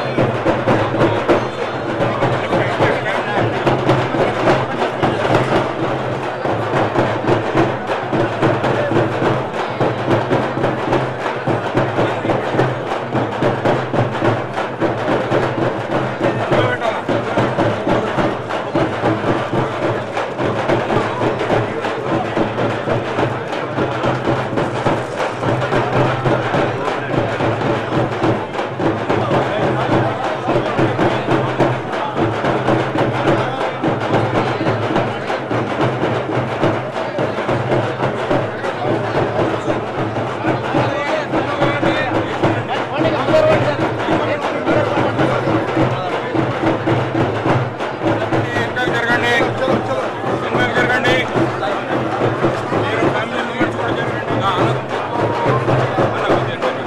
వెనకాల జరగండి వెనకాల జరగండి మీరు ఫ్యామిలీ మెంబర్స్ కూడా జరగండి ఆ, అలా. అలా జరగండి.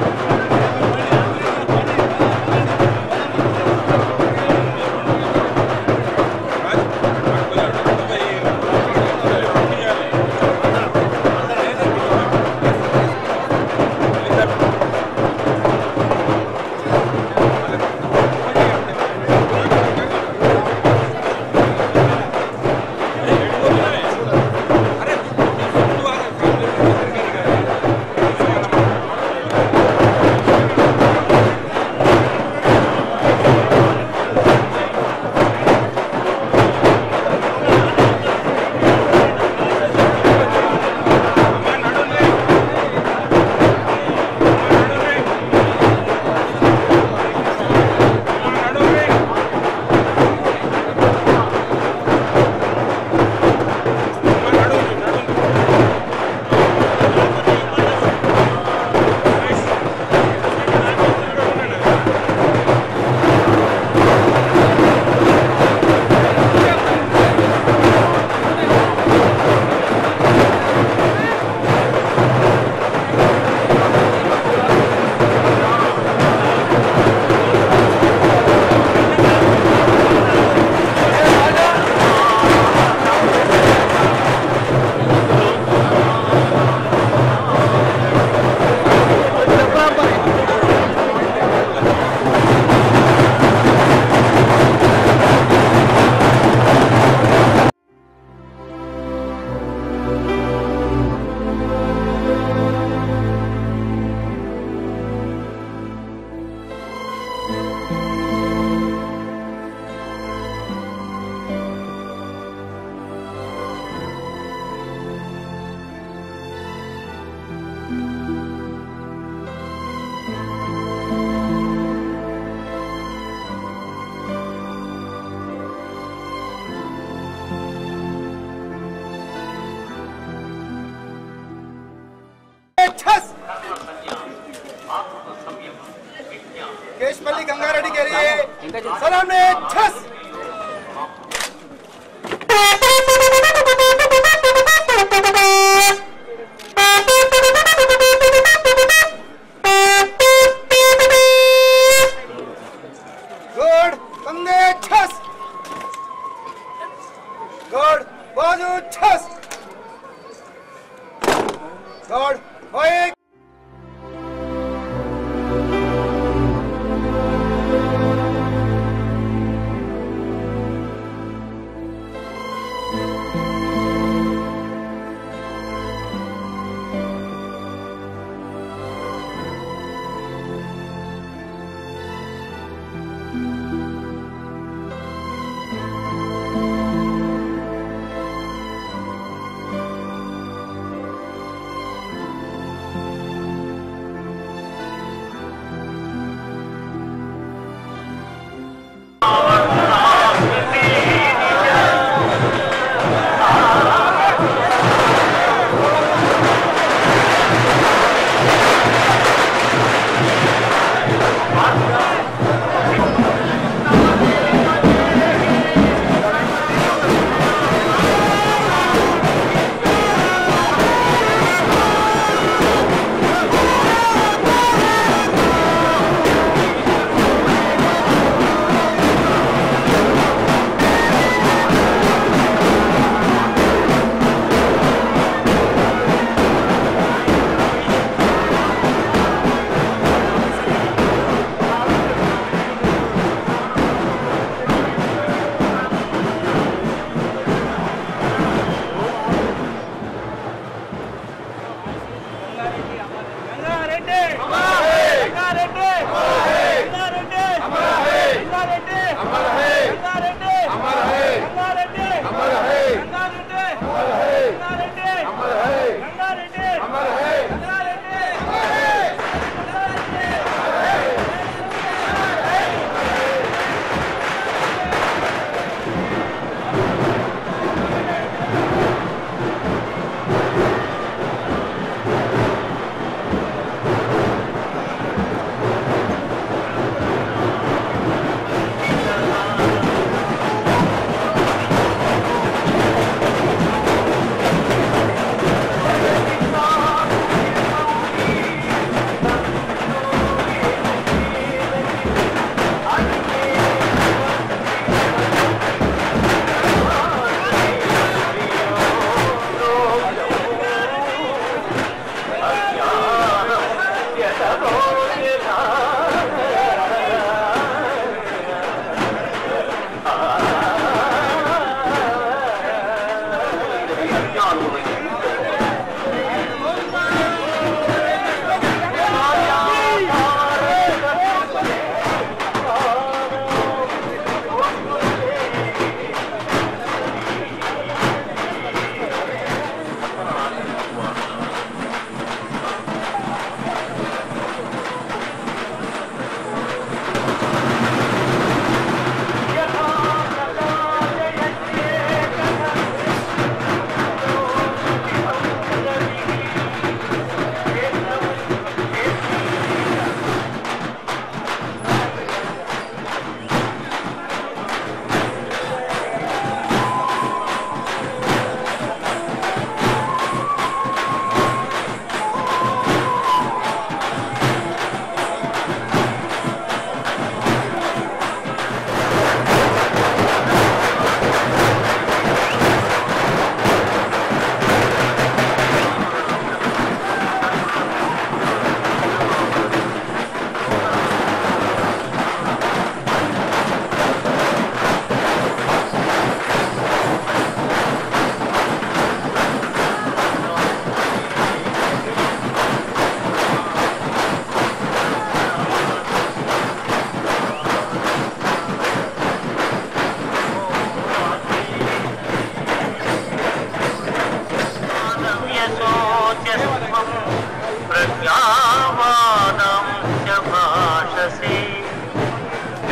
రాజ్, అక్కడ అక్కడ केशपल्ली गंगारेड्डी के लिए सलाम ने छस गुड कंधे छस गुड बाजू छस गुड एक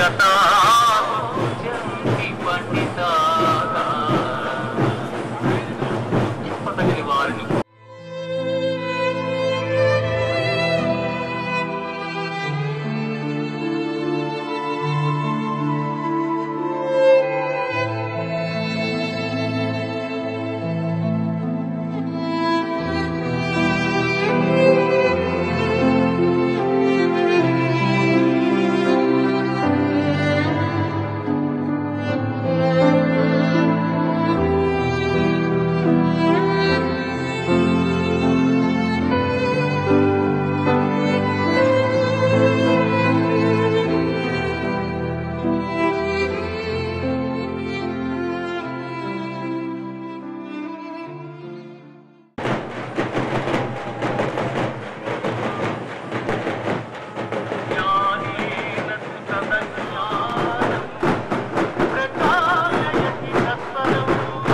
శతాబ్ది పండితాగా చెప్పదగిన వారిని జ్ఞానేన తదజ్ఞానం ప్రకాశయతి తత్పరం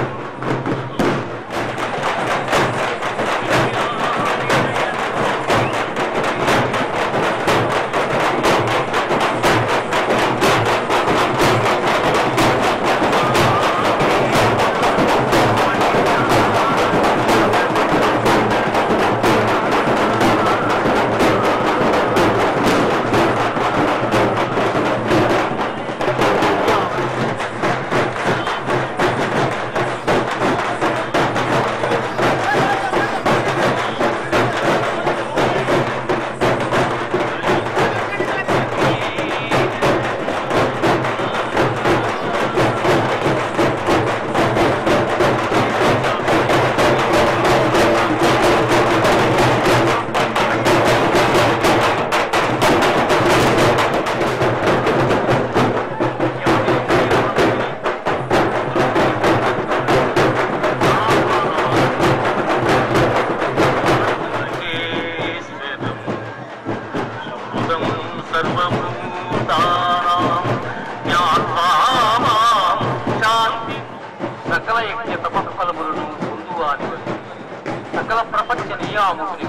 సకల యజ్ఞ తపఫలములను పొందువాని సకల ప్రపంచ నియామకుని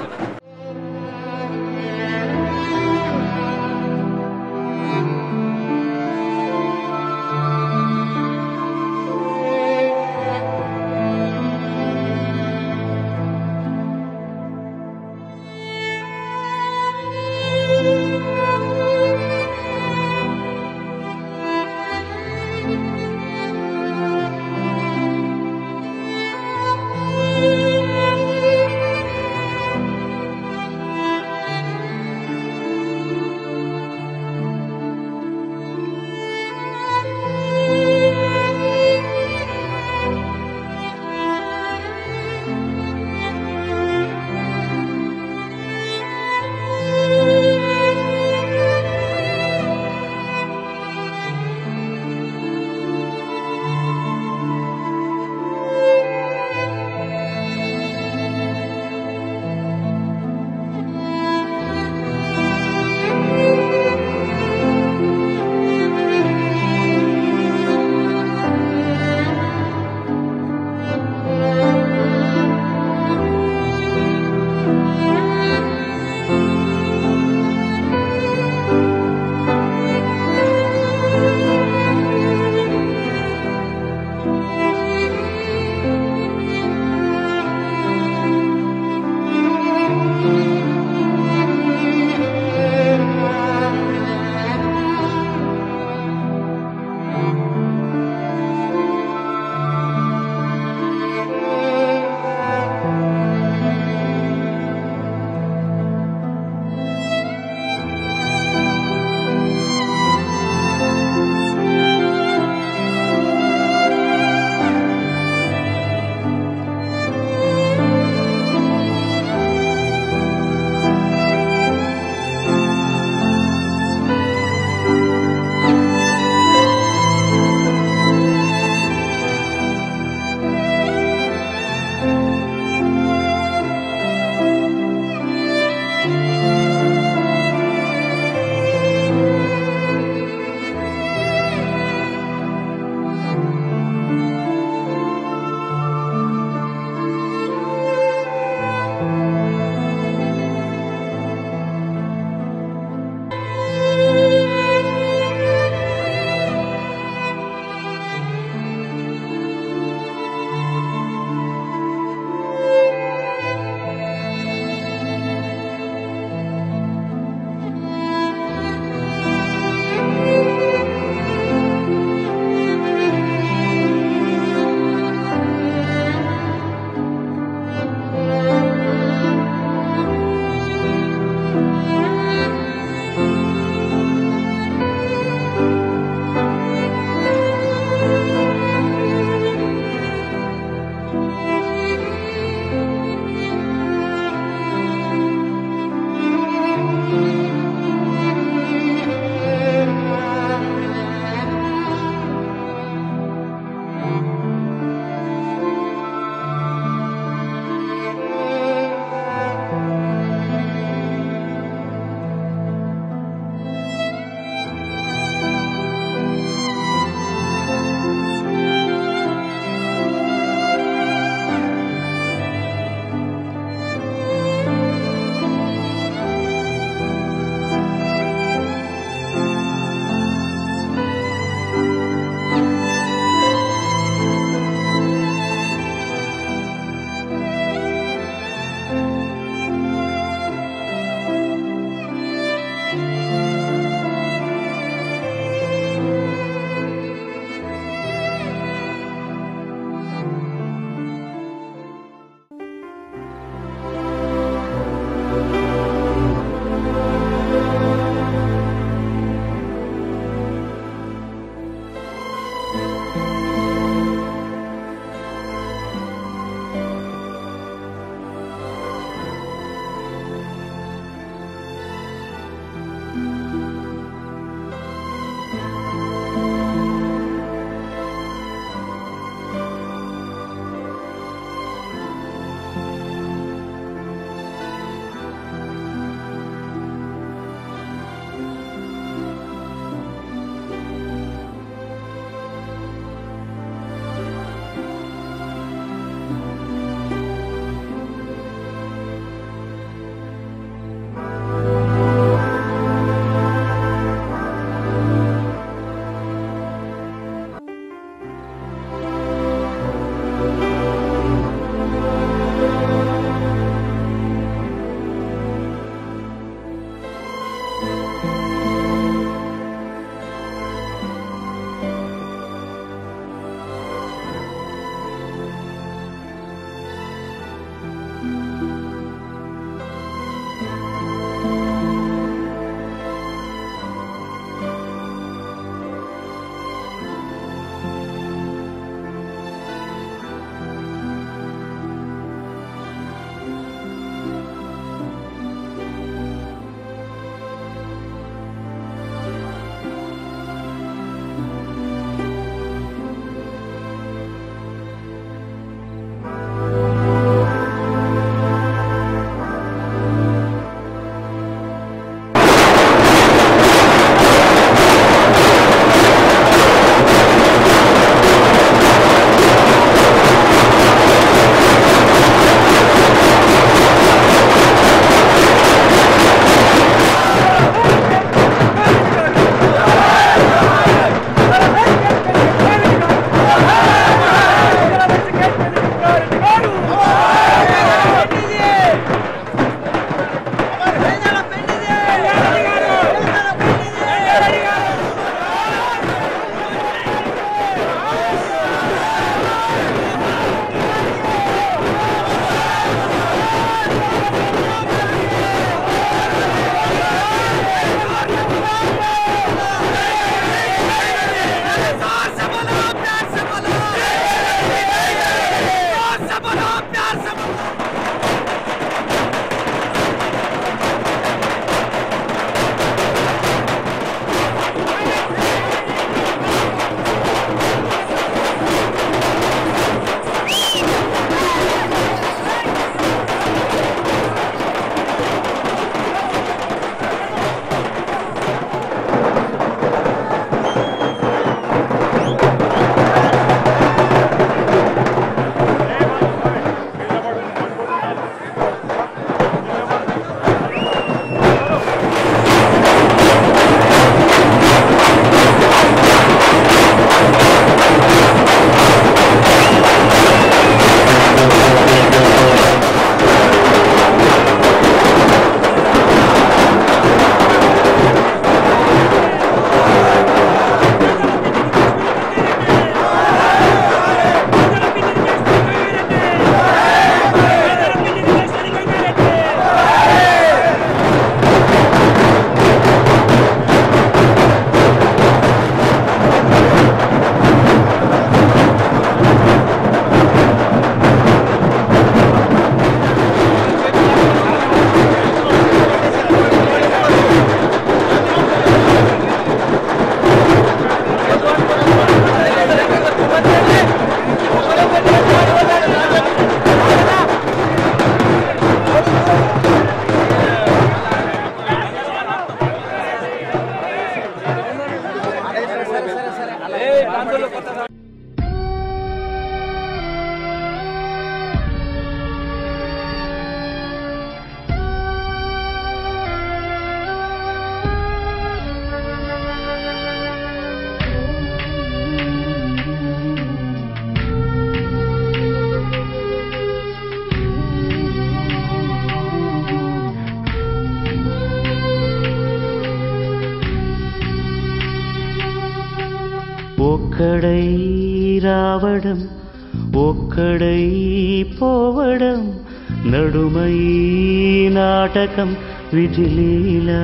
ఒక్కడై రావడం ఒక్కడై పోవడం నడుమై నాటకం విధిలీలా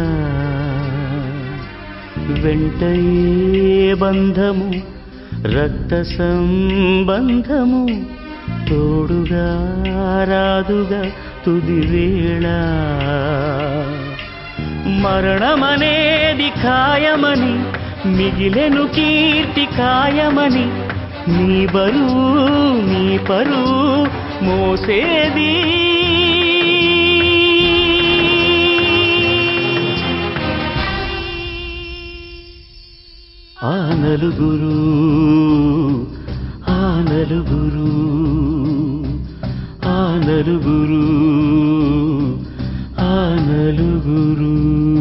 వెంటయే బంధము రక్త సంబంధము తోడుగా రాదుగా తుది వేళ మరణమనేది ఖాయమని మిగిలెను కీర్తి ఖాయమని నీ బరువు నీ పరువు మోసేది ఆ నలుగురు ఆ నలుగురు ఆ నలుగురు ఆ నలుగురు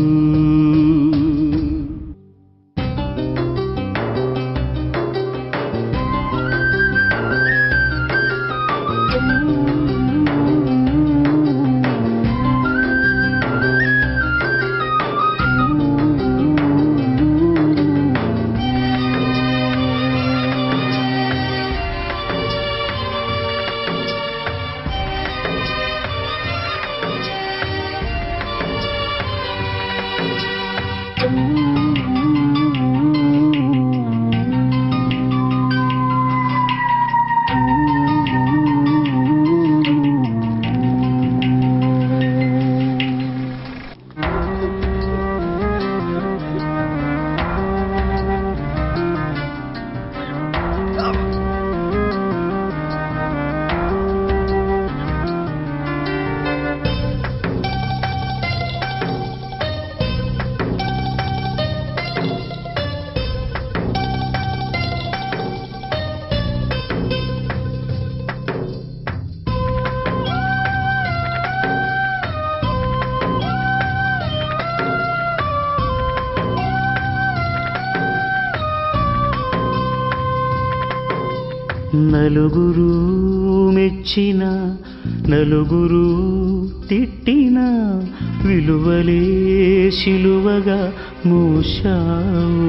నలుగురు మెచ్చిన నలుగురు తిట్టిన విలువలే శిలువగా మూశావు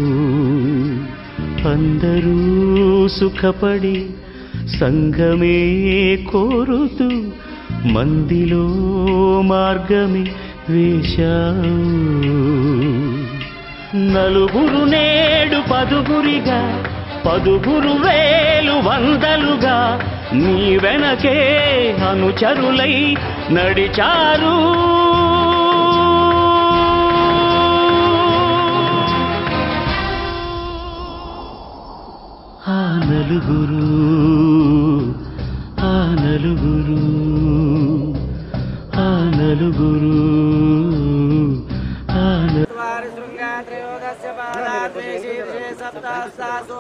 అందరూ సుఖపడి సంఘమే కోరుతూ మందిలో మార్గమే వేశావు నలుగురు నేడు పదుగురిగా పదుగురు వేలు వందలుగా నీ వెనకే అనుచరులై నడిచారు ఆ నలుగురు ఆ నలుగురు ఆ నలుగురు ఆ నలుగురు వారి శృంగాత్రయోదస్య పాదాద్వేషీర్షే సప్తాస్తాసు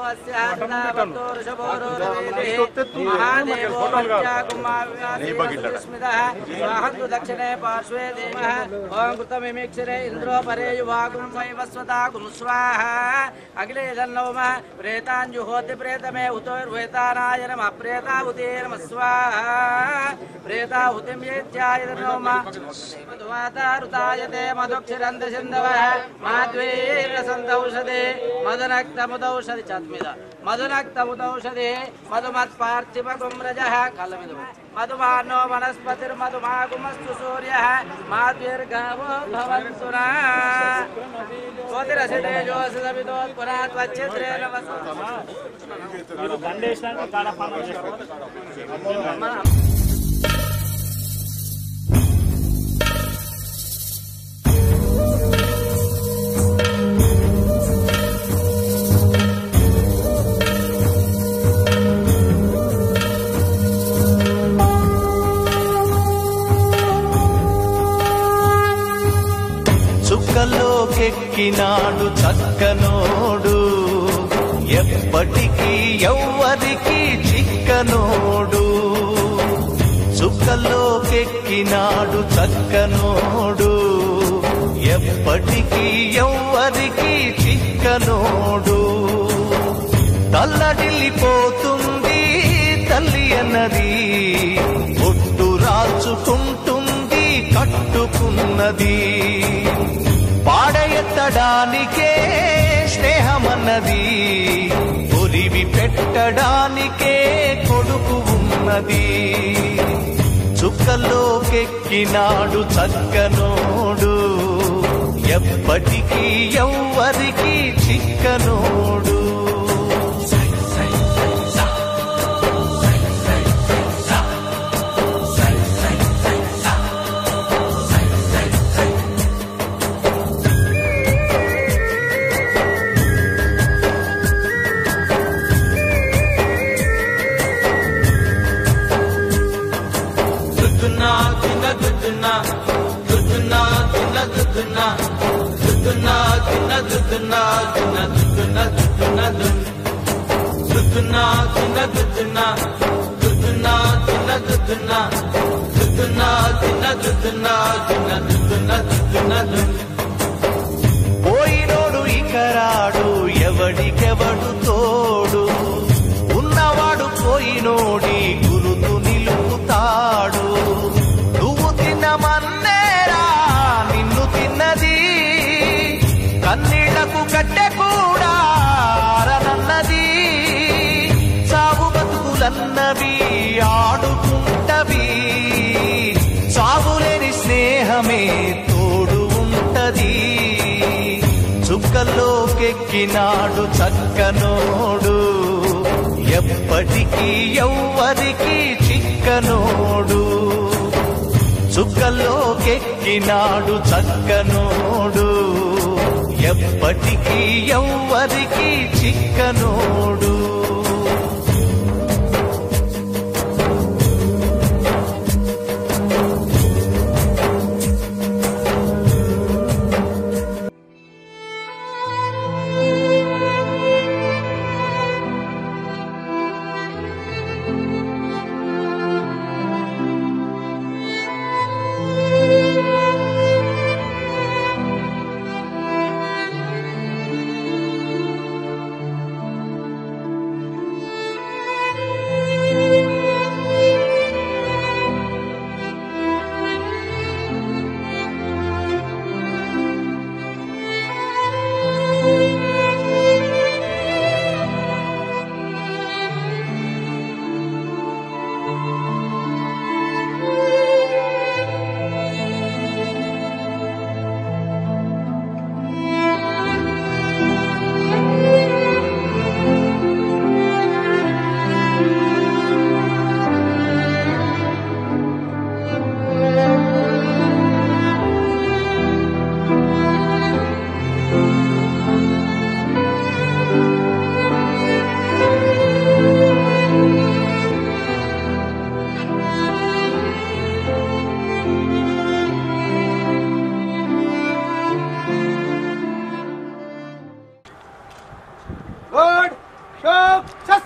అస్యాత్నావత్తోరుషభోరోరవేదిः మహాదేవో మధ్యాకుమావ్యాస్మిదः స్వాహంతు దక్షిణే పార్శ్వే దేవः ఓం కృతమిమిక్షరే ఇంద్రో పరే యువాగుం వైవస్వతాగుం స్వాహ అఖిలే జన్నోమ ప్రేతాంజుహోతి ప్రేతమే ఉతోర్వేతానాయ నమ ప్రేతాహుతే నమ స్వాహ ప్రేతాహుతిం ఏత్యాయ నోమ మధువాతారుతాయతే మధుక్షిరంత సింధవః మాధ్వీర్రసంతౌషధే మధునక్తముదౌషధి చత్మిద మధునక్తముదౌషధే మధుమత్పార్థివగుమ్రజः కలమిదు మధుమానో వనస్పతిర్మధుమాగుమస్తు సూర్యः మాధ్విర్గావో భవంతు నా కోతిరసి తేజోసి సవితోత్పురాత్వచ్ఛిద్రేణ వసతు చుక్కలోకెక్కినాడు చక్కనోడు ఎప్పటికీ ఎవ్వరికి చిక్కనోడు చుక్కలోకెక్కినాడు చక్కనోడు ఎప్పటికీ ఎవ్వరికి చిక్కనోడు తల్లడిల్లిపోతుంది తల్లి అన్నది ఒట్టు రాచుకుంటుంది కట్టుకున్నది పాడెత్తడానికే స్నేహమన్నది ఒరివి పెట్టడానికే కొడుకు ఉన్నది చుక్కల్లోకెక్కినాడు చక్కనోడు ఎప్పటికీ ఎవ్వరికి చిక్కనోడు దుద్దున్నా చిన్న దుద్దున్నా దుద్దున్నా చిన్న దుద్దున్నా దుద్దున్నా చిన్న దుద్దున్నా చిన్న దుద్దున్నా దుద్దున్నా దుద్దున్నా చిన్న దుద్దున్నా దుద్దున్నా చిన్న దుద్దున్నా దుద్దున్నా చిన్న దుద్దున్నా చిన్న దుద్దున్నా దుద్దున్నా పోయినోడు ఇకరాడు ఎవడికెవడు తోడు ఉన్నవాడు పోయినోడి గురుతు నిలుపుతాడు నువ్వు తిన్నమన్నేరా నిన్ను తిన్నది కన్నీళ్లకు కట్టె కూడా ఆరనన్నది సాగు బతుకులన్నవి ఆడుకుంటవి సాగులేని స్నేహమే తోడు ఉంటది చుక్కల్లోకెక్కినాడు చక్కనోడు ఎప్పటికీ ఎవ్వరికి చిక్కనోడు చుక్కల్లోకెక్కినాడు చక్కనోడు ఎప్పటికీ ఎవ్వరికి చిక్కనోడు Good. Show. Just.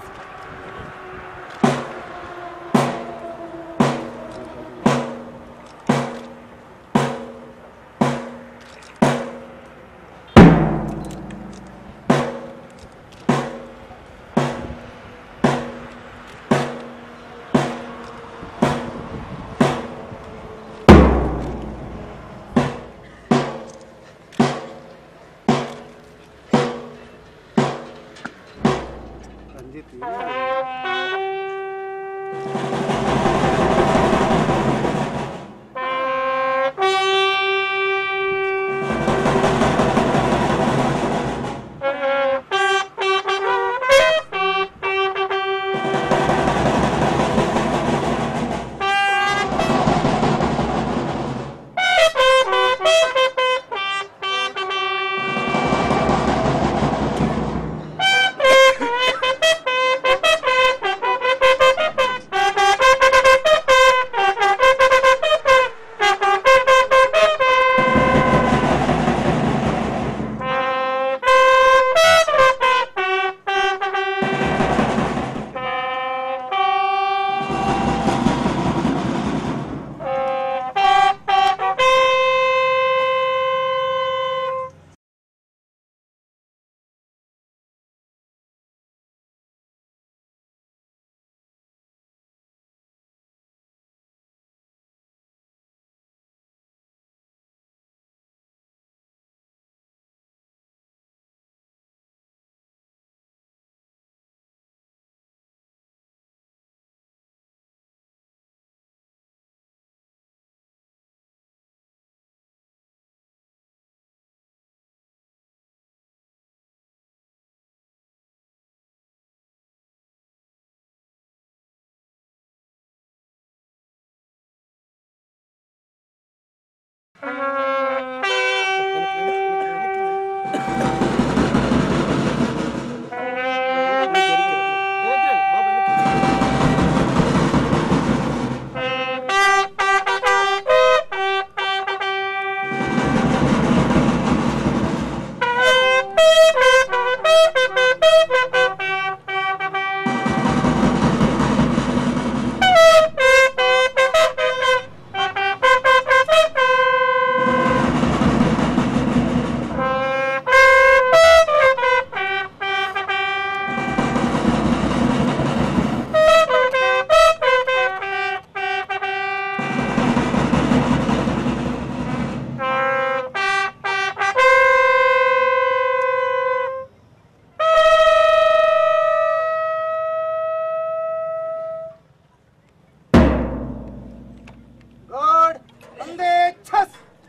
Thank you. God, Vande Chas.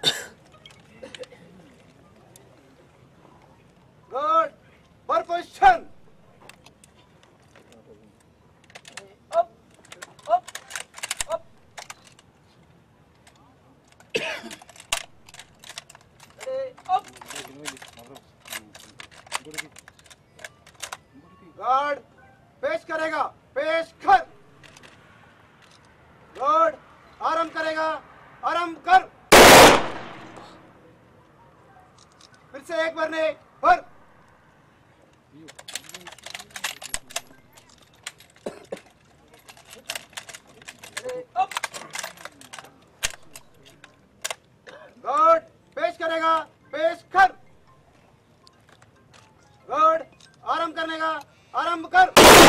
God, percussion. Up, up, up. Ready, up. God, पेश करेगा पेश कर गॉड आरंभ करेगा आरंभ कर फिर से एक बार ने पर गॉड पेश करेगा पेश कर गॉड आरंभ करने का आरंभ कर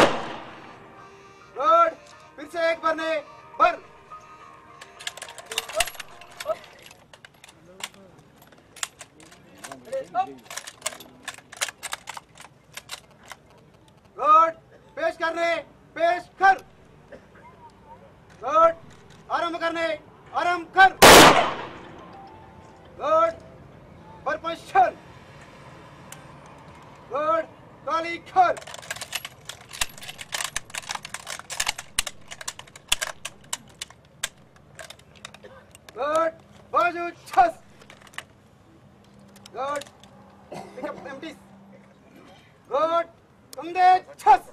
गॉड फिर से एक बार ने पर गुड पेश करने पेश कर गुड आरंभ करने आरंभ कर गुड परपशन गुड काली खर गुड बाजू छस गुड pick up empties गुड कंधे छस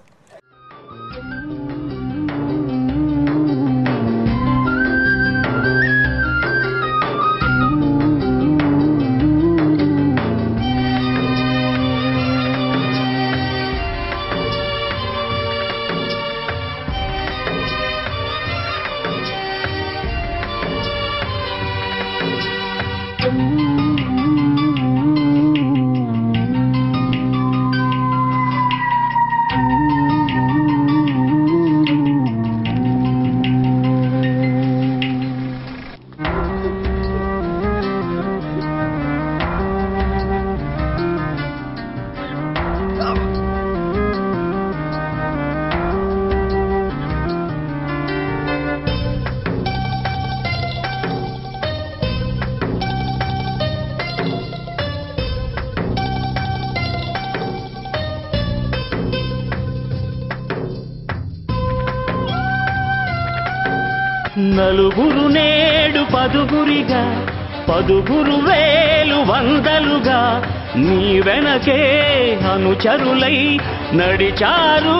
నలుగురు నేడు పదుగురిగా పదుగురు వేలు వందలుగా నీ వెనకే అనుచరులై నడిచారు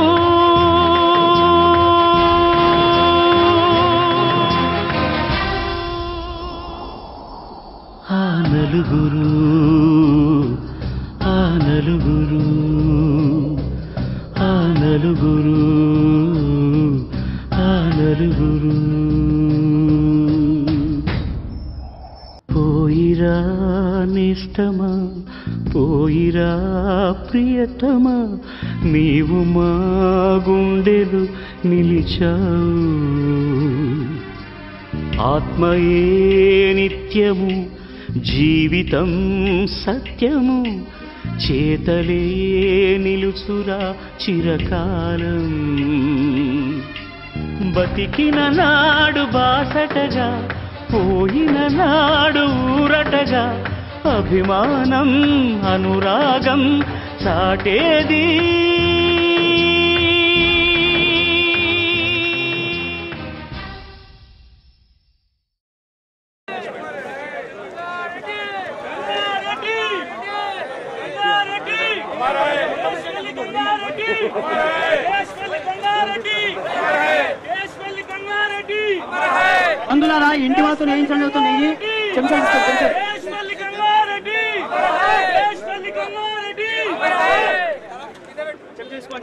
ఆ నలుగురు ఆ నలుగురు ఆ నలుగురు ఆ నలుగురు పోయిరా నిష్టమా పోయిరా ప్రియతమా నీవు మా గుండెలు నిలిచావు ఆత్మయే నిత్యము జీవితం సత్యము చేతలే నిలుచురా చిరకాలం బతికిన నాడు బాసటగా పోయిన నాడు ఊరటగా అభిమానం అనురాగం సాటేది అందులో ఇంటి వాసులు ఏం చదువుతుంది నెయ్యి చెంచా తీసుకో, చెంచా. చెంచా తీసుకోండి.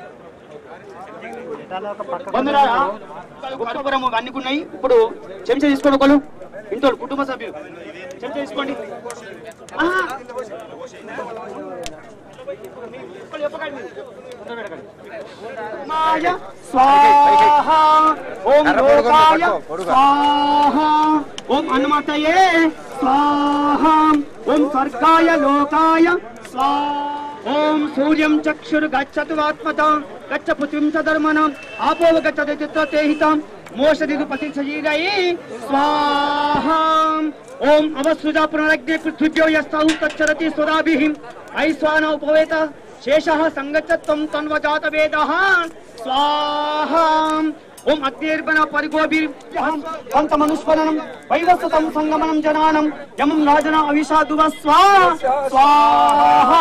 బంధువులారా, ఒక్కొక్కరం ఒక అన్ని ఉన్నాయి ఇప్పుడు చెంచా తీసుకోండి ఒకళ్ళు ఇంట్లో కుటుంబ సభ్యులు చెంచా తీసుకోండి ఆహా. ఒకళ్ళు చెప్పకండి మీరు. ముందర పెట్టకండి. మాయ స్వాహ ఓం లోకాయ స్వాహ ఓం హనుమతయే స్వాహ ఓం స్వర్గాయ లోకాయ స్వాహ ఓం సూర్యం చక్షుర్ గచ్చతు ఆత్మత గచ్చ పృథ్వీం చ ధర్మణం ఆపో గచ్చతి చిత్తేహితం మోషదిదు పతి శరీరై స్వాహ ఓం అవసృజా పునరగ్నే పృథివ్యో యస్తాహు తచ్చరతి స్వరాభిః ఐస్వాన ఉపవేత శేషः సంగచ్చత్వం తన్వజాత వేదः స్వాహా ఓం అగ్నిర్వణ పరిగోభిర్యహం పంతమనుస్మరణం వైవస్వతం సంగమనం జనానం యమం రాజన అవిషాదువ స్వా స్వాహా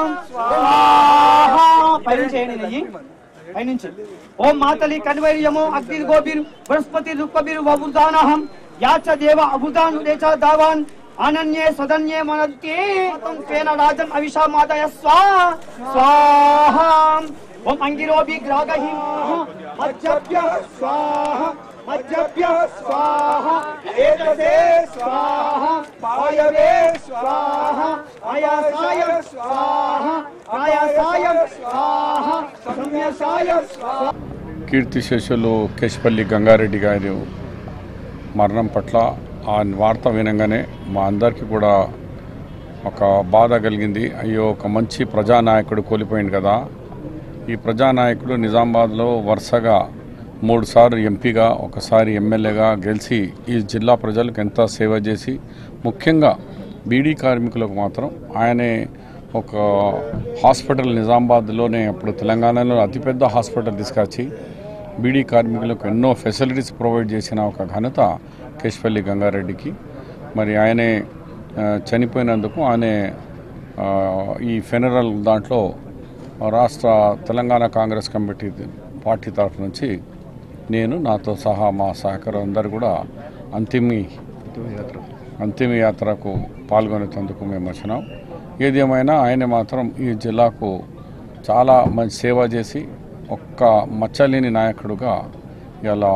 స్వాహా పైనుంచేయండి నెయ్యి పైనుంచి ఓం మాతలి కన్వైర్యమో అగ్ని గోభిర్ బృహస్పతి రుక్పభిర్ వబుదానహం యాచ దేవ అబుదాను దేచ దావాన్ అనన్యే సదన్యే మనత్తే తేన రాజన్ అవిషామాదయ స్వా స్వాహా ఓం అంగిరోభి గ్రాగహి మజ్జభ్య స్వాహ మజ్జభ్య స్వాహ ఏతదే స్వాహ పాయవే స్వాహ ఆయాసాయ స్వాహ ఆయాసాయ స్వాహ సంయసాయ స్వాహ కీర్తిశేషులు కేశపల్లి గంగారెడ్డి గారి మరణం పట్ల ఆ వార్త వినగానే మా అందరికీ కూడా ఒక బాధ కలిగింది అయ్యో ఒక మంచి ప్రజానాయకుడు కోల్పోయింది కదా ఈ ప్రజానాయకుడు నిజామాబాద్లో వరుసగా మూడుసార్లు ఎంపీగా ఒకసారి ఎమ్మెల్యేగా గెలిచి ఈ జిల్లా ప్రజలకు ఎంత సేవ చేసి ముఖ్యంగా బీడీ కార్మికులకు మాత్రం ఆయనే ఒక హాస్పిటల్ నిజామాబాద్లోనే అప్పుడు తెలంగాణలో అతిపెద్ద హాస్పిటల్ తీసుకొచ్చి బీడీ కార్మికులకు ఎన్నో ఫెసిలిటీస్ ప్రొవైడ్ చేసిన ఒక ఘనత కేశపల్లి గంగారెడ్డికి మరి ఆయనే ఆ, చనిపోయినందుకు ఆయన ఆ, ఈ ఫెనరల్ దాంట్లో రాష్ట్ర తెలంగాణ కాంగ్రెస్ కమిటీ పార్టీ తరఫు నుంచి నేను నాతో సహా మా సహకారం అందరు కూడా అంతిమి అంతిమ యాత్రకు పాల్గొనేందుకు మేము వచ్చినాం ఏది ఏమైనా ఆయన మాత్రం ఈ జిల్లాకు చాలా మంచి సేవ చేసి ఒక్క మచ్చలేని నాయకుడుగా ఇలా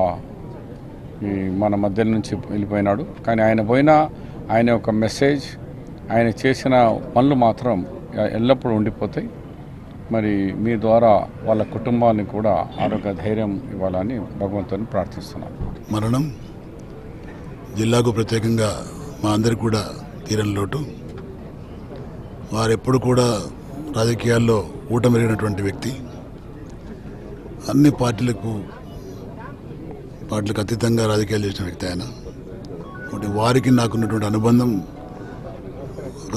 ఈ మన మధ్య నుంచి వెళ్ళిపోయినాడు కానీ ఆయన పోయినా ఆయన ఒక మెసేజ్ ఆయన చేసిన పనులు మాత్రం ఎల్లప్పుడూ ఉండిపోతాయి మరి మీ ద్వారా వాళ్ళ కుటుంబాన్ని కూడా ఆరోగ్య ధైర్యం ఇవ్వాలని భగవంతుని ప్రార్థిస్తున్నాను మరణం జిల్లాకు ప్రత్యేకంగా మా అందరికి కూడా తీరని లోటు వారెప్పుడు కూడా రాజకీయాల్లో ఊటమెరిగినటువంటి వ్యక్తి అన్ని పార్టీలకు పార్టీలకు అతీతంగా రాజకీయాలు చేసిన వ్యక్తి ఆయన కాబట్టి వారికి నాకున్నటువంటి అనుబంధం ఒక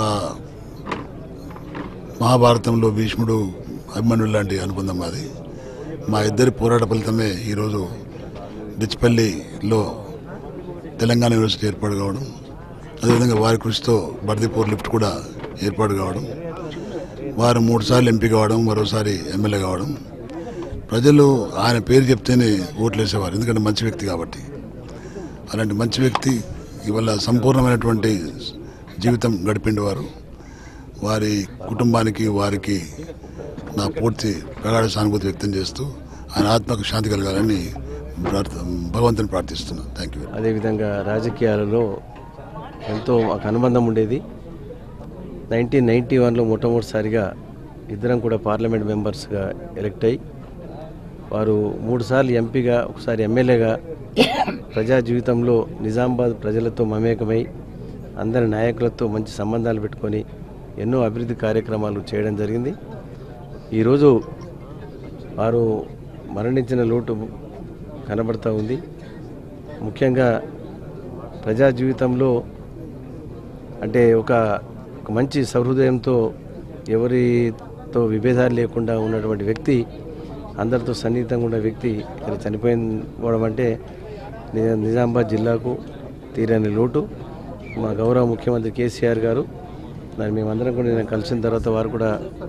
మహాభారతంలో భీష్ముడు అభిమన్యుడు లాంటి అనుబంధం మాది మా ఇద్దరి పోరాట ఫలితమే ఈరోజు డిచ్పల్లిలో తెలంగాణ యూనివర్సిటీ ఏర్పాటు కావడం అదేవిధంగా వారి కృషితో బర్దీపూర్ లిఫ్ట్ కూడా ఏర్పాటు కావడం వారు మూడు సార్లు ఎంపీ కావడం మరోసారి ఎమ్మెల్యే కావడం ప్రజలు ఆయన పేరు చెప్తేనే ఓట్లు వేసేవారు ఎందుకంటే మంచి వ్యక్తి కాబట్టి అలాంటి మంచి వ్యక్తి ఇవాళ సంపూర్ణమైనటువంటి జీవితం గడిపిండి వారు వారి కుటుంబానికి వారికి నా పూర్తి ప్రగాఢ సానుభూతి వ్యక్తం చేస్తూ ఆయన ఆత్మకు శాంతి కలగాలని ప్రార్థ భగవంతుని ప్రార్థిస్తున్నాను థ్యాంక్ యూ అదేవిధంగా రాజకీయాలలో ఎంతో మాకు అనుబంధం ఉండేది నైన్టీన్ నైంటీ వన్లో మొట్టమొదటిసారిగా ఇద్దరం కూడా పార్లమెంట్ మెంబర్స్గా ఎలక్ట్ అయ్యి వారు మూడుసార్లు ఎంపీగా ఒకసారి ఎమ్మెల్యేగా ప్రజా జీవితంలో నిజామాబాద్ ప్రజలతో మమేకమై అందరి నాయకులతో మంచి సంబంధాలు పెట్టుకొని ఎన్నో అభివృద్ధి కార్యక్రమాలు చేయడం జరిగింది ఈరోజు వారు మరణించిన లోటు కనబడుతూ ఉంది ముఖ్యంగా ప్రజా జీవితంలో అంటే ఒక ఒక మంచి సహృదయంతో ఎవరితో విభేదాలు లేకుండా ఉన్నటువంటి వ్యక్తి అందరితో సన్నిహితంగా ఉన్న వ్యక్తి ఇక్కడ చనిపోవడం అంటే నిజా- నిజామాబాద్ జిల్లాకు తీరని లోటు మా గౌరవ ముఖ్యమంత్రి కేసీఆర్ గారు దాన్ని మేమందరం కూడా నేను కలిసిన తర్వాత వారు కూడా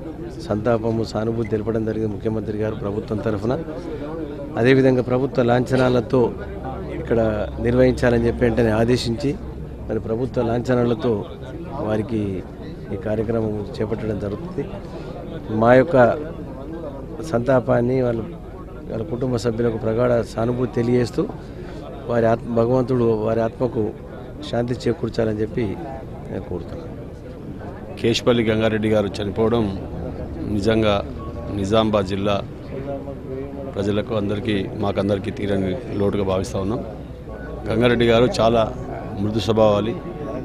సంతాపము సానుభూతి తెలపడం జరిగింది ముఖ్యమంత్రి గారు ప్రభుత్వం తరఫున అదేవిధంగా ప్రభుత్వ లాంఛనాలతో ఇక్కడ నిర్వహించాలని చెప్పి వెంటనే ఆదేశించి మరి ప్రభుత్వ లాంఛనాలతో వారికి ఈ కార్యక్రమం చేపట్టడం జరుగుతుంది మా యొక్క సంతాపాన్ని వాళ్ళ వాళ్ళ కుటుంబ సభ్యులకు ప్రగాఢ సానుభూతి తెలియజేస్తూ వారి ఆత్మ భగవంతుడు వారి ఆత్మకు శాంతి చేకూర్చాలని చెప్పి నేను కోరుతున్నాను కేశపల్లి గంగారెడ్డి గారు చనిపోవడం నిజంగా నిజామాబాద్ జిల్లా ప్రజలకు అందరికీ మాకందరికీ తీరని లోటుగా భావిస్తూ ఉన్నాం గంగారెడ్డి గారు చాలా మృదు స్వభావాలి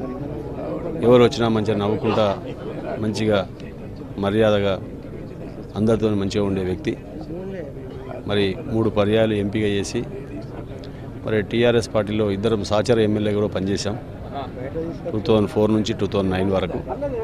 ఎవరు వచ్చినా మంచిగా నవ్వుకుంటా మంచిగా మర్యాదగా అందరితో మంచిగా ఉండే వ్యక్తి మరి మూడు పర్యాయాలు ఎంపిక చేసి మరి టీఆర్ఎస్ పార్టీలో ఇద్దరం సహచర ఎమ్మెల్యే కూడా పనిచేశాం టూ థౌజండ్ ఫోర్ నుంచి టూ థౌజండ్ నైన్ వరకు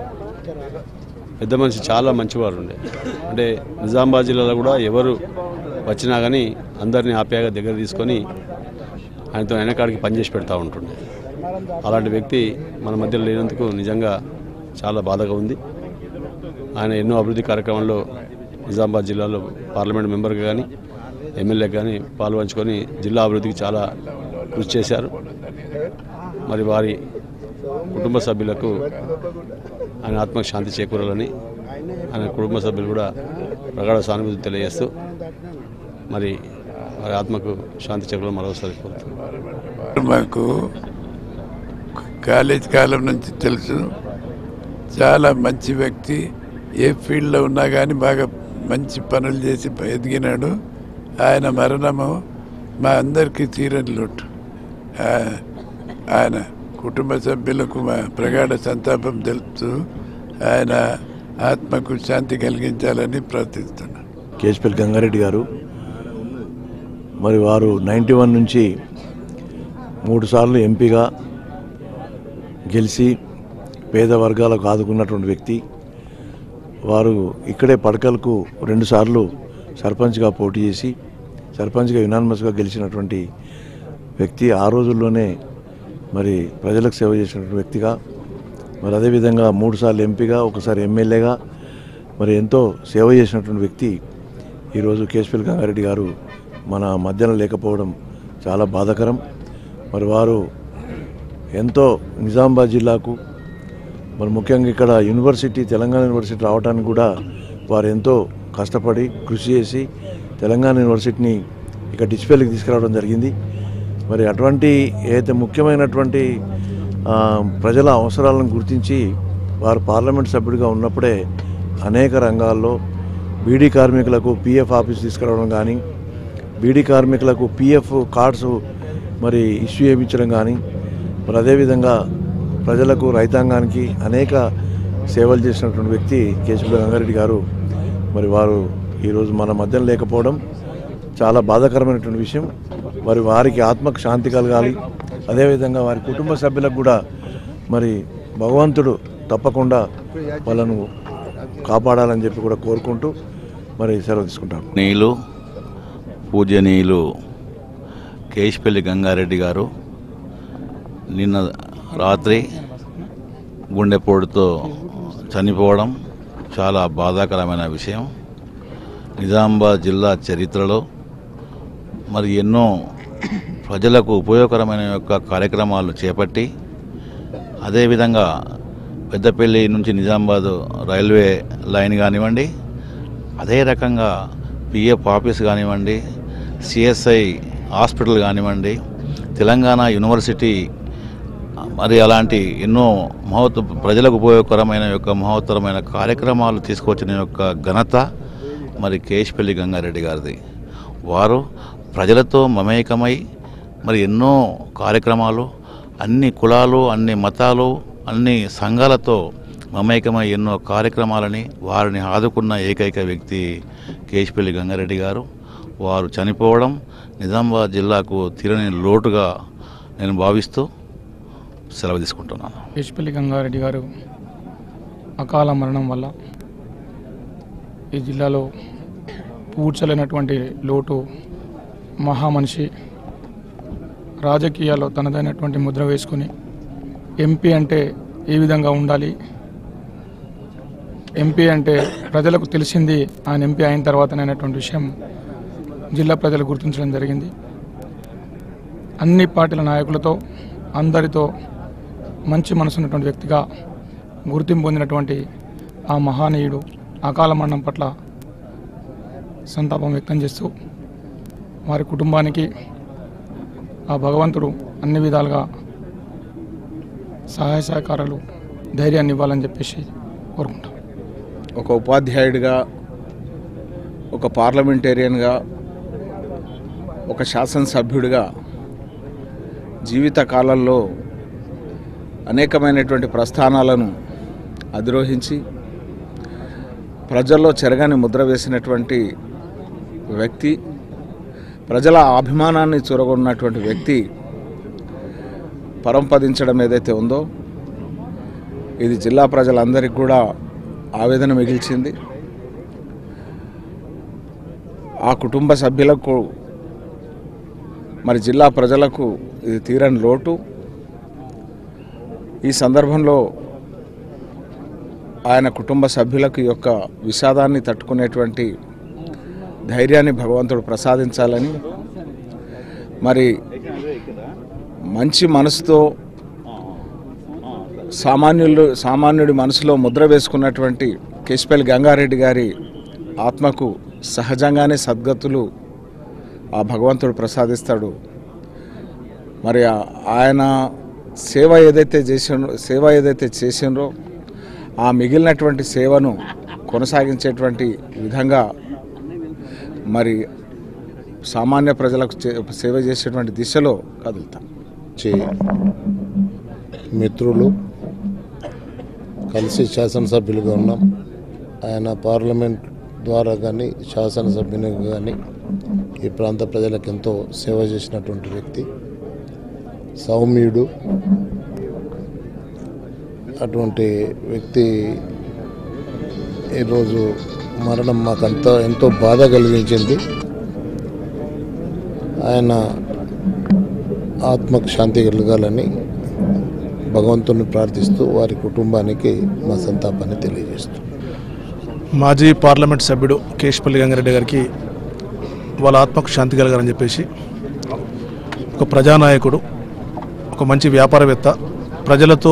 పెద్ద మనిషి చాలా మంచివారు ఉండే అంటే నిజామాబాద్ జిల్లాలో కూడా ఎవరు వచ్చినా కానీ అందరినీ ఆప్యాగా దగ్గర తీసుకొని ఆయనతో వెనకాడికి పనిచేసి పెడతా ఉంటుండే అలాంటి వ్యక్తి మన మధ్యలో లేనందుకు నిజంగా చాలా బాధగా ఉంది ఆయన ఎన్నో అభివృద్ధి కార్యక్రమాల్లో నిజామాబాద్ జిల్లాలో పార్లమెంట్ మెంబర్గా కానీ ఎమ్మెల్యే కానీ పాల్పంచుకొని జిల్లా అభివృద్ధికి చాలా కృషి చేశారు మరి వారి కుటుంబ సభ్యులకు ఆయన ఆత్మకు శాంతి చేకూరాలని ఆయన కుటుంబ సభ్యులు కూడా ప్రగాఢ సానుభూతి తెలియజేస్తూ మరి వారి ఆత్మకు శాంతి చేకూరాలని మరోసారి కోరుతున్నాను మాకు కాలేజ్ కాలం నుంచి తెలుసు చాలా మంచి వ్యక్తి ఏ ఫీల్డ్లో ఉన్నా కానీ బాగా మంచి పనులు చేసి ఎదిగినాడు ఆయన మరణము మా అందరికీ తీరని లోటు ఆ- ఆయన కుటుంబ సభ్యులకు మా ప్రగాఢ సంతాపం తెలుపుతూ ఆయన ఆత్మకు శాంతి కలిగించాలని ప్రార్థిస్తున్నాను కేశపల్లి గంగారెడ్డి గారు మరి వారు నైంటీ వన్ నుంచి మూడు సార్లు ఎంపీగా గెలిచి పేద వర్గాలకు ఆదుకున్నటువంటి వ్యక్తి వారు ఇక్కడే పడకలకు రెండుసార్లు సర్పంచ్గా పోటీ చేసి సర్పంచ్గా యునానిమస్గా గెలిచినటువంటి వ్యక్తి ఆ రోజుల్లోనే మరి ప్రజలకు సేవ చేసినటువంటి వ్యక్తిగా మరి అదేవిధంగా మూడుసార్లు ఎంపీగా ఒకసారి ఎమ్మెల్యేగా మరి ఎంతో సేవ చేసినటువంటి వ్యక్తి ఈరోజు కేశపల్లి గంగారెడ్డి గారు మన మధ్యన లేకపోవడం చాలా బాధాకరం మరి వారు ఎంతో నిజామాబాద్ జిల్లాకు మరి ముఖ్యంగా ఇక్కడ యూనివర్సిటీ తెలంగాణ యూనివర్సిటీ రావడానికి కూడా వారు ఎంతో కష్టపడి కృషి చేసి తెలంగాణ యూనివర్సిటీని ఇక డిస్ప్లేకి తీసుకురావడం జరిగింది మరి అటువంటి ఏదైతే ముఖ్యమైనటువంటి ఆ, ప్రజల అవసరాలను గుర్తించి వారు పార్లమెంట్ సభ్యుడిగా ఉన్నప్పుడే అనేక రంగాల్లో బీడీ కార్మికులకు పిఎఫ్ ఆఫీస్ తీసుకురావడం కానీ బీడీ కార్మికులకు పిఎఫ్ కార్డ్స్ మరి ఇష్యూ చేయించడం కానీ మరి అదేవిధంగా ప్రజలకు రైతాంగానికి అనేక సేవలు చేసినటువంటి వ్యక్తి కేశవ గంగారెడ్డి గారు మరి వారు ఈరోజు మన మధ్యన లేకపోవడం చాలా బాధాకరమైనటువంటి విషయం మరి వారికి ఆత్మకు శాంతి కలగాలి అదేవిధంగా వారి కుటుంబ సభ్యులకు కూడా మరి భగవంతుడు తప్పకుండా వాళ్ళను కాపాడాలని చెప్పి కూడా కోరుకుంటూ మరి సెలవు తీసుకుంటాను నీలు పూజనీయులు కేశపల్లి గంగారెడ్డి గారు నిన్న రాత్రి గుండెపోటుతో చనిపోవడం చాలా బాధాకరమైన విషయం నిజామాబాద్ జిల్లా చరిత్రలో మరి ఎన్నో ప్రజలకు ఉపయోగకరమైన యొక్క కార్యక్రమాలు చేపట్టి అదేవిధంగా పెద్దపల్లి నుంచి నిజామాబాద్ రైల్వే లైన్ కానివ్వండి అదే రకంగా పిఎఫ్ ఆఫీస్ కానివ్వండి సిఎస్ఐ హాస్పిటల్ కానివ్వండి తెలంగాణ యూనివర్సిటీ మరి అలాంటి ఎన్నో మహోత్త ప్రజలకు ఉపయోగకరమైన యొక్క మహోత్తరమైన కార్యక్రమాలు తీసుకొచ్చిన యొక్క ఘనత మరి కేశపల్లి గంగారెడ్డి గారిది వారు ప్రజలతో మమేకమై మరి ఎన్నో కార్యక్రమాలు అన్ని కులాలు అన్ని మతాలు అన్ని సంఘాలతో మమేకమై ఎన్నో కార్యక్రమాలని వారిని ఆదుకున్న ఏకైక వ్యక్తి కేశపల్లి గంగారెడ్డి గారు వారు చనిపోవడం నిజామాబాద్ జిల్లాకు తీరని లోటుగా నేను భావిస్తూ సెలవు తీసుకుంటున్నాను కేశపల్లి గంగారెడ్డి గారు అకాల మరణం వల్ల ఈ జిల్లాలో పూడ్చలేనటువంటి లోటు మహామనిషి రాజకీయాల్లో తనదైనటువంటి ముద్ర వేసుకుని ఎంపీ అంటే ఏ విధంగా ఉండాలి ఎంపీ అంటే ప్రజలకు తెలిసింది ఆయన ఎంపీ అయిన తర్వాతనైనటువంటి విషయం జిల్లా ప్రజలు గుర్తించడం జరిగింది అన్ని పార్టీల నాయకులతో అందరితో మంచి మనసున్నటువంటి వ్యక్తిగా గుర్తింపు పొందినటువంటి ఆ మహానీయుడు అకాల మరణం పట్ల సంతాపం వ్యక్తం చేస్తూ వారి కుటుంబానికి ఆ భగవంతుడు అన్ని విధాలుగా సహాయ సహకారాలు ధైర్యాన్ని ఇవ్వాలని చెప్పేసి కోరుకుంటాం ఒక ఉపాధ్యాయుడిగా ఒక పార్లమెంటేరియన్గా ఒక శాసనసభ్యుడిగా జీవిత కాలంలో అనేకమైనటువంటి ప్రస్థానాలను అధిరోహించి ప్రజల్లో చెరగని ముద్ర వేసినటువంటి వ్యక్తి ప్రజల అభిమానాన్ని చూరగొన్నటువంటి వ్యక్తి పరంపదించడం ఏదైతే ఉందో ఇది జిల్లా ప్రజలందరికీ కూడా ఆవేదన మిగిల్చింది ఆ కుటుంబ సభ్యులకు మరి జిల్లా ప్రజలకు ఇది తీరని లోటు ఈ సందర్భంలో ఆయన కుటుంబ సభ్యులకు ఈ యొక్క విషాదాన్ని తట్టుకునేటువంటి ధైర్యాన్ని భగవంతుడు ప్రసాదించాలని మరి మంచి మనసుతో సామాన్యులు సామాన్యుడి మనసులో ముద్ర వేసుకున్నటువంటి కేశపల్లి గంగారెడ్డి గారి ఆత్మకు సహజంగానే సద్గతులు ఆ భగవంతుడు ప్రసాదిస్తాడు మరి ఆ- ఆయన సేవ ఏదైతే చేసిండ్రో సేవ ఏదైతే చేసిండ్రో ఆ మిగిలినటువంటి సేవను కొనసాగించేటువంటి విధంగా మరి సామాన్య ప్రజలకు చే- సేవ చేసేటువంటి దిశలో కదులుతాం చే మిత్రులు కలిసి శాసనసభ్యులుగా ఉన్నాం ఆయన పార్లమెంట్ ద్వారా కానీ శాసనసభ్యునిగా కానీ ఈ ప్రాంత ప్రజలకు ఎంతో సేవ చేసినటువంటి వ్యక్తి సౌమ్యుడు అటువంటి వ్యక్తి ఈరోజు మరణం మాకంతా ఎంతో బాధ కలిగించింది ఆయన ఆత్మకు శాంతి కలగాలని భగవంతుని ప్రార్థిస్తూ వారి కుటుంబానికి మా సంతాపాన్ని తెలియజేస్తూ మాజీ పార్లమెంట్ సభ్యుడు కేశపల్లి గంగారెడ్డి గారికి వాళ్ళ ఆత్మకు శాంతి కలగాలని చెప్పేసి ఒక ప్రజానాయకుడు ఒక మంచి వ్యాపారవేత్త ప్రజలతో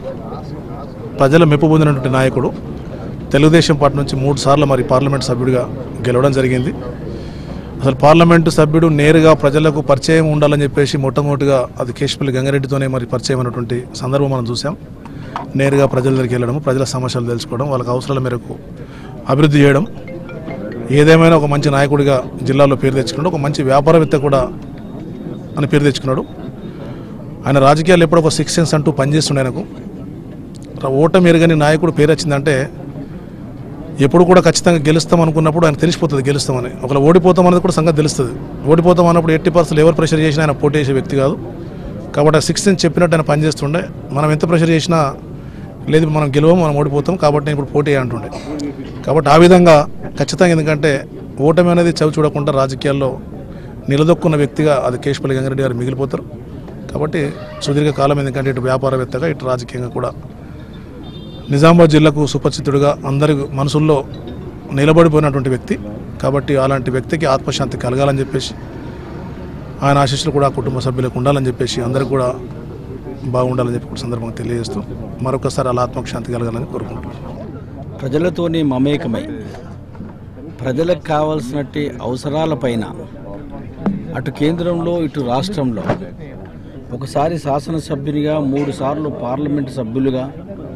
ప్రజల మెప్పు పొందినటువంటి నాయకుడు తెలుగుదేశం పార్టీ నుంచి మూడు సార్లు మరి పార్లమెంట్ సభ్యుడిగా గెలవడం జరిగింది అసలు పార్లమెంటు సభ్యుడు నేరుగా ప్రజలకు పరిచయం ఉండాలని చెప్పేసి మొట్టమొదటిగా అది కేశపల్లి గంగారెడ్డితోనే మరి పరిచయం అయినటువంటి సందర్భం మనం చూసాం నేరుగా ప్రజల దగ్గరికి వెళ్ళడం ప్రజల సమస్యలు తెలుసుకోవడం వాళ్ళకి అవసరాల మేరకు అభివృద్ధి చేయడం ఏదేమైనా ఒక మంచి నాయకుడిగా జిల్లాలో పేరు తెచ్చుకున్నాడు ఒక మంచి వ్యాపారవేత్త కూడా అని పేరు తెచ్చుకున్నాడు ఆయన రాజకీయాలు ఎప్పుడో ఒక సిక్స్ సెన్స్ అంటూ పనిచేస్తుండే ఆయనకు ఓటమి ఎరగని నాయకుడు పేరు వచ్చిందంటే ఎప్పుడు కూడా ఖచ్చితంగా గెలుస్తాం అనుకున్నప్పుడు ఆయన తెలిసిపోతుంది గెలుస్తామని ఒకవేళ ఓడిపోతాం అనేది కూడా సంగతి తెలుస్తుంది ఓడిపోతాం అన్నప్పుడు ఎట్టి పరిస్థితులు ఎవరు ప్రెషర్ చేసినా ఆయన పోటీ చేసే వ్యక్తి కాదు కాబట్టి ఆ సిక్స్ సెన్స్ చెప్పినట్టు ఆయన పనిచేస్తుండే మనం ఎంత ప్రెషర్ చేసినా లేదు మనం గెలవం మనం ఓడిపోతాం కాబట్టి నేను ఇప్పుడు పోటీ అంటుండే కాబట్టి ఆ విధంగా ఖచ్చితంగా ఎందుకంటే ఓటమి అనేది చవి చూడకుండా రాజకీయాల్లో నిలదొక్కున్న వ్యక్తిగా అది కేశపల్లి గంగారెడ్డి గారు మిగిలిపోతారు కాబట్టి సుదీర్ఘ కాలం ఎందుకంటే ఇటు వ్యాపారవేత్తగా ఇటు రాజకీయంగా కూడా నిజామాబాద్ జిల్లాకు సుపరిచితుడిగా అందరి మనసుల్లో నిలబడిపోయినటువంటి వ్యక్తి కాబట్టి అలాంటి వ్యక్తికి ఆత్మశాంతి కలగాలని చెప్పేసి ఆయన ఆశీస్సులు కూడా ఆ కుటుంబ సభ్యులకు ఉండాలని చెప్పేసి అందరికి కూడా బాగుండాలని చెప్పి కూడా సందర్భంగా తెలియజేస్తూ మరొకసారి అలా ఆత్మకు శాంతి కలగాలని కోరుకుంటున్నాను ప్రజలతోని మమేకమై ప్రజలకు కావాల్సినట్టి అవసరాలపైన అటు కేంద్రంలో ఇటు రాష్ట్రంలో ఒకసారి శాసనసభ్యునిగా మూడు సార్లు పార్లమెంటు సభ్యులుగా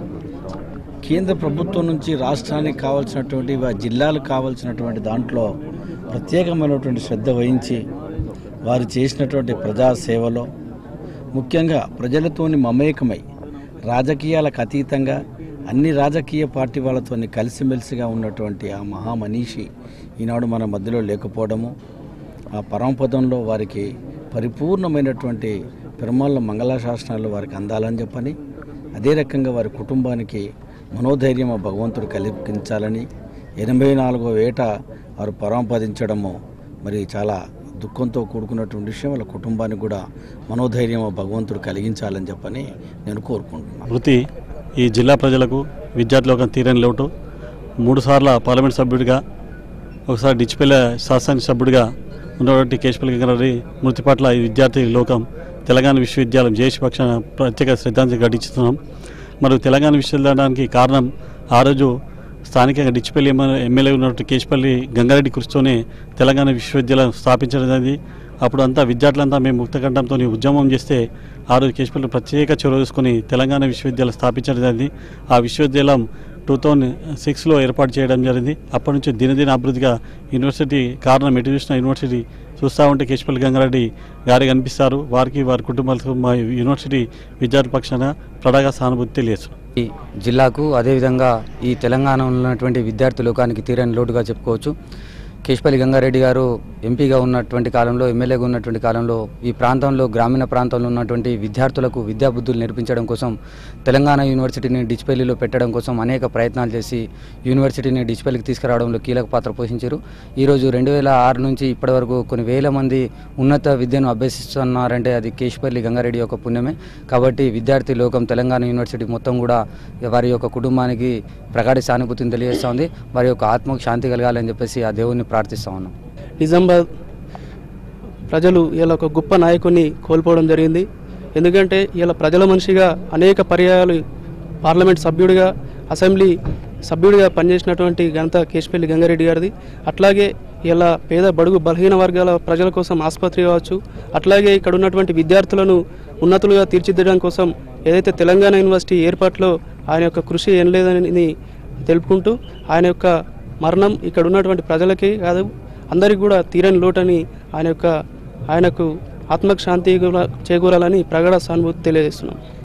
కేంద్ర ప్రభుత్వం నుంచి రాష్ట్రానికి కావాల్సినటువంటి వా- జిల్లాలకు కావాల్సినటువంటి దాంట్లో ప్రత్యేకమైనటువంటి శ్రద్ధ వహించి వారు చేసినటువంటి ప్రజా సేవలో ముఖ్యంగా ప్రజలతోని మమేకమై రాజకీయాలకు అతీతంగా అన్ని రాజకీయ పార్టీ వాళ్ళతోని కలిసిమెలిసిగా ఉన్నటువంటి ఆ మహామనీషి ఈనాడు మన మధ్యలో లేకపోవడము ఆ పరమపదంలో వారికి పరిపూర్ణమైనటువంటి పెరుమాళ్ళ మంగళాశాసనాలు వారికి అందాలని చెప్పని అదే రకంగా వారి కుటుంబానికి మనోధైర్యం ఆ భగవంతుడు కలిగించాలని ఎనభై నాలుగో ఏట వారు పరమపదించడము మరి చాలా దుఃఖంతో కూడుకున్నటువంటి విషయం వాళ్ళ కుటుంబానికి కూడా మనోధైర్యం ఆ భగవంతుడు కలిగించాలని చెప్పని నేను కోరుకుంటున్నాను వృత్తి ఈ జిల్లా ప్రజలకు విద్యార్థులకు తీరని లోటు మూడు సార్ల పార్లమెంట్ సభ్యుడిగా ఒకసారి డిచ్చిపల్లె శాసనసభ్యుడిగా ఉన్నటువంటి కేశపల్లి గంగారెడ్డి మృతి పట్ల ఈ విద్యార్థి లోకం తెలంగాణ విశ్వవిద్యాలయం జేఏసీ పక్షాన ప్రత్యేక శ్రద్ధాంజలి ఘటిస్తున్నాం మరియు తెలంగాణ విశ్వవిద్యాలయానికి కారణం ఆ రోజు స్థానికంగా డిచ్చిపల్లి ఎమ్మె- ఎమ్మెల్యే ఉన్నటువంటి కేశపల్లి గంగారెడ్డి కృషితోనే తెలంగాణ విశ్వవిద్యాలయం స్థాపించడం జరిగింది అప్పుడు అంతా విద్యార్థులంతా మేము ముక్తకంఠంతో ఉద్యమం చేస్తే ఆ రోజు కేశపల్లి ప్రత్యేక చొరవ తీసుకొని తెలంగాణ విశ్వవిద్యాలయం స్థాపించడం జరిగింది ఆ విశ్వవిద్యాలయం టూ థౌజండ్ సిక్స్లో ఏర్పాటు చేయడం జరిగింది అప్పటి నుంచి దినదిన అభివృద్ధిగా యూనివర్సిటీ కారణం ఎటు చూసిన యూనివర్సిటీ చూస్తూ ఉంటే కేశపల్లి గంగారెడ్డి గారి కనిపిస్తారు వారికి వారి కుటుంబాలకు మా యూనివర్సిటీ విద్యార్థి పక్షాన ప్రడాగా సానుభూతి తెలియజేస్తున్నాం ఈ జిల్లాకు అదేవిధంగా ఈ తెలంగాణలో ఉన్నటువంటి విద్యార్థి లోకానికి తీరని లోటుగా చెప్పుకోవచ్చు కేశపల్లి గంగారెడ్డి గారు ఎంపీగా ఉన్నటువంటి కాలంలో ఎమ్మెల్యేగా ఉన్నటువంటి కాలంలో ఈ ప్రాంతంలో గ్రామీణ ప్రాంతంలో ఉన్నటువంటి విద్యార్థులకు విద్యాబుద్ధులు నేర్పించడం కోసం తెలంగాణ యూనివర్సిటీని డిచ్పల్లిలో పెట్టడం కోసం అనేక ప్రయత్నాలు చేసి యూనివర్సిటీని డిచ్పల్లికి తీసుకురావడంలో కీలక పాత్ర పోషించారు ఈరోజు రెండు వేల ఆరు నుంచి ఇప్పటి వరకు కొన్ని వేల మంది ఉన్నత విద్యను అభ్యసిస్తున్నారంటే అది కేశపల్లి గంగారెడ్డి యొక్క పుణ్యమే కాబట్టి విద్యార్థి లోకం తెలంగాణ యూనివర్సిటీ మొత్తం కూడా వారి యొక్క కుటుంబానికి ప్రగాఢ సానుభూతిని తెలియజేస్తూ ఉంది వారి యొక్క ఆత్మకు శాంతి కలగాలని చెప్పేసి ఆ దేవుణ్ణి ప్రార్థిస్తూ ఉన్నాం నిజామాబాద్ ప్రజలు ఇలా ఒక గొప్ప నాయకుడిని కోల్పోవడం జరిగింది ఎందుకంటే ఇలా ప్రజల మనిషిగా అనేక పర్యాయాలు పార్లమెంట్ సభ్యుడిగా అసెంబ్లీ సభ్యుడిగా పనిచేసినటువంటి ఘనత కేశపల్లి గంగారెడ్డి గారిది అట్లాగే ఇలా పేద బడుగు బలహీన వర్గాల ప్రజల కోసం ఆసుపత్రి కావచ్చు అట్లాగే ఇక్కడ ఉన్నటువంటి విద్యార్థులను ఉన్నతులుగా తీర్చిదిద్దడం కోసం ఏదైతే తెలంగాణ యూనివర్సిటీ ఏర్పాటులో ఆయన యొక్క కృషి ఏం లేదని తెలుపుకుంటూ ఆయన యొక్క మరణం ఇక్కడ ఉన్నటువంటి ప్రజలకి కాదు అందరికీ కూడా తీరని లోటని ఆయన యొక్క ఆయనకు ఆత్మకు శాంతి కూడా చేకూరాలని ప్రగాఢ సానుభూతి తెలియజేస్తున్నాం